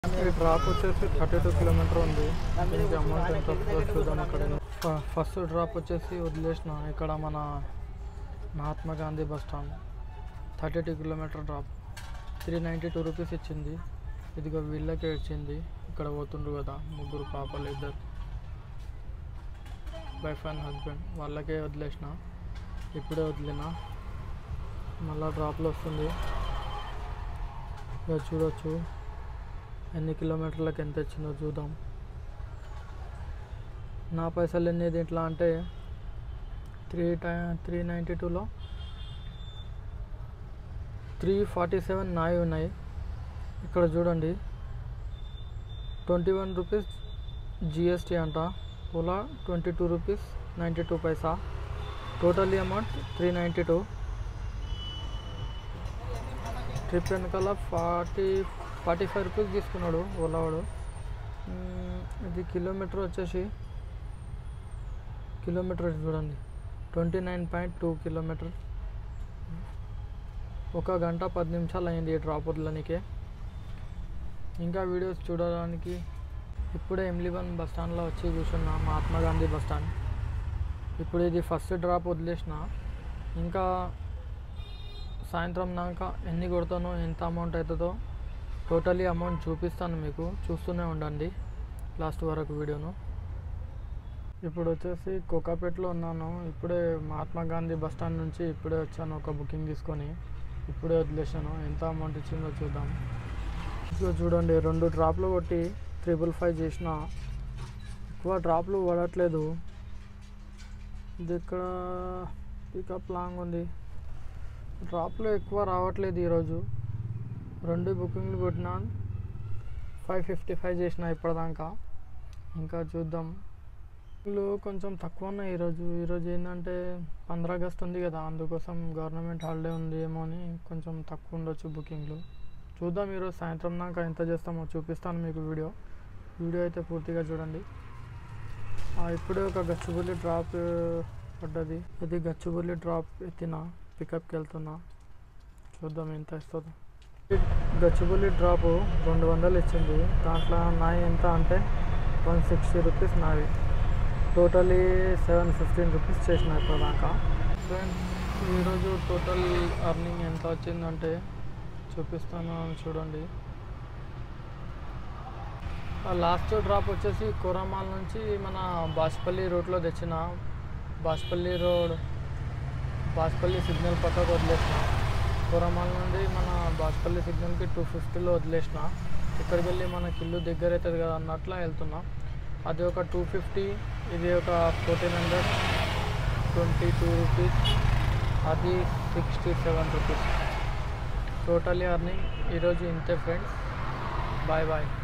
ఈ డ్రాప్ వచ్చేసి thirty two kilometre ఉంది దీనికి అమౌంట్ ఎంత వస్తుందో చూద్దాం అక్కడ ఫ- ఫస్ట్ డ్రాప్ వచ్చేసి వదిలేసిన ఇక్కడ మన Mahatma Gandhi bus stand thirty two kilometre drop three ninety two rupees ఇచ్చింది ఇదిగో వీళ్ళకే ఇచ్చింది ఇక్కడ పోతుండ్రు కదా ముగ్గురు పాపలు ఇద్దరు వైఫ్ అండ్ హస్బెండ్ వాళ్ళకే వదిలేసిన ఇప్పుడే వదిలిన మళ్ళా డ్రాప్లో వస్తుంది ఇక చూడొచ్చు ఎన్ని కిలోమీటర్లకు ఎంత ఇచ్చిందో చూద్దాం నా పైసలు ఎన్ని దీంట్లో అంటే త్రీ టై త్రీ నైంటీ టూలో త్రీ ఫార్టీ సెవెన్ నాయి ఉన్నాయి ఇక్కడ చూడండి ట్వంటీ వన్ రూపీస్ జిఎస్టీ అంట Ola twenty two rupees ninety two paisa total amount three ninety two trip వెనకాల ఫార్టీ ఫార్టీ ఫైవ్ రూపీస్ తీసుకున్నాడు ఓలా వాడు మ్మ్, ఇది కిలోమీటర్ వచ్చేసి కిలోమీటర్ చూడండి twenty nine point two kilometre ఒక గంట పది నిమిషాలు అయింది ఈ డ్రాప్ వదలనికే ఇంకా వీడియోస్ చూడడానికి ఇప్పుడే ఎమ్లివన్ బస్ స్టాండ్లో వచ్చి కూర్చున్నా మహాత్మా గాంధీ బస్ స్టాండ్ ఇప్పుడు ఇది ఫస్ట్ డ్రాప్ వదిలేసిన ఇంకా సాయంత్రం దాకా ఎన్ని కొడతానో ఎంత అమౌంట్ అవుతుందో టోటలీ అమౌంట్ చూపిస్తాను మీకు చూస్తూనే ఉండండి లాస్ట్ వరకు వీడియోను ఇప్పుడు వచ్చేసి కోకాపేటలో ఉన్నాను ఇప్పుడే మహాత్మా గాంధీ బస్ స్టాండ్ నుంచి ఇప్పుడే వచ్చాను ఒక బుకింగ్ తీసుకొని ఇప్పుడే వదిలేసాను ఎంత అమౌంట్ ఇచ్చిందో చూద్దాం ఇదిగో చూడండి రెండు డ్రాప్లు కొట్టి త్రిబుల్ ఫైవ్ చేసిన ఎక్కువ డ్రాప్లు పడట్లేదు ఇది ఇక్కడ పికప్ లాంగ్ ఉంది డ్రాప్లో ఎక్కువ రావట్లేదు ఈరోజు రెండు బుకింగ్లు కొట్టిన ఫైవ్ ఫిఫ్టీ ఫైవ్ చేసిన ఇప్పటిదాకా ఇంకా చూద్దాం బుకింగ్లు కొంచెం తక్కువ ఉన్నాయి ఈరోజు ఈరోజు ఏంటంటే పంద్ర ఆగస్ట్ ఉంది కదా అందుకోసం గవర్నమెంట్ హాలిడే ఉంది ఏమో అని కొంచెం తక్కువ ఉండొచ్చు బుకింగ్లు చూద్దాం ఈరోజు సాయంత్రం దాకా ఎంత చేస్తామో చూపిస్తాను మీకు వీడియో వీడియో అయితే పూర్తిగా చూడండి ఆ, ఇప్పుడే ఒక గచ్చిబుల్లి డ్రాప్ పడ్డది ఇది గచ్చిబుల్లి డ్రాప్ ఎత్తిన పికప్కి వెళ్తున్నా చూద్దాం ఎంత ఇస్తుందో ఈ గచ్చిబుల్లి డ్రాప్ రెండు వందలు ఇచ్చింది దాంట్లో నాయి ఎంత అంటే వన్ సిక్స్టీ రూపీస్ నావి టోటలీ సెవెన్ ఫిఫ్టీన్ రూపీస్ చేసిన ఇప్పటిదాకా ఫ్రెండ్స్ ఈరోజు టోటల్ అర్నింగ్ ఎంత వచ్చిందంటే చూపిస్తాను చూడండి లాస్ట్ డ్రాప్ వచ్చేసి కోరమాల్ నుంచి మన బాష్పల్లి రూట్లో తెచ్చిన బాష్పల్లి రోడ్ బాష్పల్లి సిగ్నల్ పక్కకు వదిలేసిన కోరమాల్ నుండి మన బాష్పల్లి సిగ్నల్కి టూ ఫిఫ్టీలో వదిలేసిన ఇక్కడికి వెళ్ళి మనకి ఇల్లు దగ్గర అవుతుంది కదా అన్నట్లా వెళ్తున్నా అది ఒక టూ ఫిఫ్టీ ఇది ఒక fourteen hundred twenty two rupees అది sixty seven rupees totally earning ఈరోజు ఇంతే ఫ్రెండ్స్ బాయ్ బాయ్